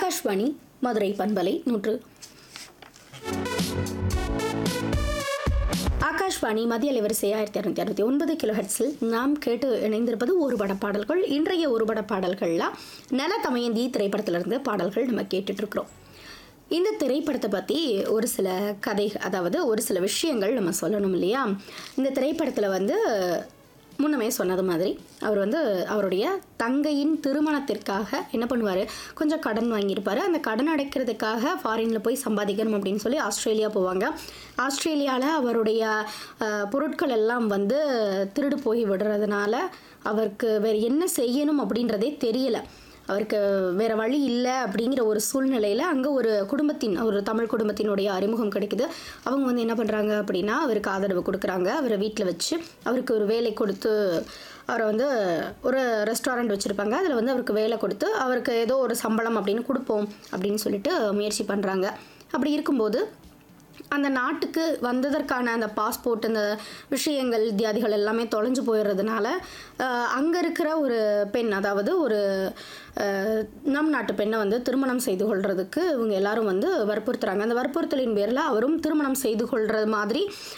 ஆகாஷ்வாணி மதுரை பண்பலை நூற்று ஆகாஷ்வாணி மத்திய அலைவரிசை ஆயிரத்தி இரநூத்தி அறுபத்தி ஒன்பது கிலோ ஹெட்ஸில் நாம் கேட்டு இணைந்திருப்பது ஒரு பட பாடல்கள் இன்றைய ஒரு பட பாடல்கள்லாம் நல தமயந்தி திரைப்படத்திலிருந்து பாடல்கள் நம்ம கேட்டுட்டு இருக்கிறோம் இந்த திரைப்படத்தை பற்றி ஒரு சில கதை அதாவது ஒரு சில விஷயங்கள் நம்ம சொல்லணும் இல்லையா இந்த திரைப்படத்தில் வந்து முன்னமே சொன்னது மாதிரி அவர் வந்து அவருடைய தங்கையின் திருமணத்திற்காக என்ன பண்ணுவார் கொஞ்சம் கடன் வாங்கியிருப்பார் அந்த கடன் அடைக்கிறதுக்காக ஃபாரினில் போய் சம்பாதிக்கணும் அப்படின்னு சொல்லி ஆஸ்திரேலியா போவாங்க ஆஸ்திரேலியாவில் அவருடைய அஹ், பொருட்கள் எல்லாம் வந்து திருடு போய் விடுறதுனால அவருக்கு வேறு என்ன செய்யணும் அப்படின்றதே தெரியலை அவருக்கு வேற வழி இல்லை அப்படிங்கிற ஒரு சூழ்நிலையில் அங்கே ஒரு குடும்பத்தின் ஒரு தமிழ் குடும்பத்தினுடைய அறிமுகம் கிடைக்குது அவங்க வந்து என்ன பண்ணுறாங்க அப்படின்னா அவருக்கு ஆதரவு கொடுக்குறாங்க அவரை வீட்டில் வச்சு அவருக்கு ஒரு வேலை கொடுத்து அவரை வந்து ஒரு ரெஸ்டாரண்ட் வச்சுருப்பாங்க அதில் வந்து அவருக்கு வேலை கொடுத்து அவருக்கு ஏதோ ஒரு சம்பளம் அப்படின்னு கொடுப்போம் அப்படின்னு சொல்லிட்டு முயற்சி பண்ணுறாங்க அப்படி இருக்கும்போது அந்த நாட்டுக்கு வந்ததற்கான அந்த பாஸ்போர்ட் அந்த விஷயங்கள் இத்தியாதிகள் எல்லாமே தொலைஞ்சு போயிடுறதுனால அங்கே இருக்கிற ஒரு பெண் அதாவது ஒரு அஹ், நம் நாட்டு பெண்ணை வந்து திருமணம் செய்து கொள்றதுக்கு இவங்க எல்லாரும் வந்து வற்புறுத்துறாங்க அந்த வற்புறுத்தலின் பேரில் அவரும் திருமணம் செய்து கொள்ற மாதிரி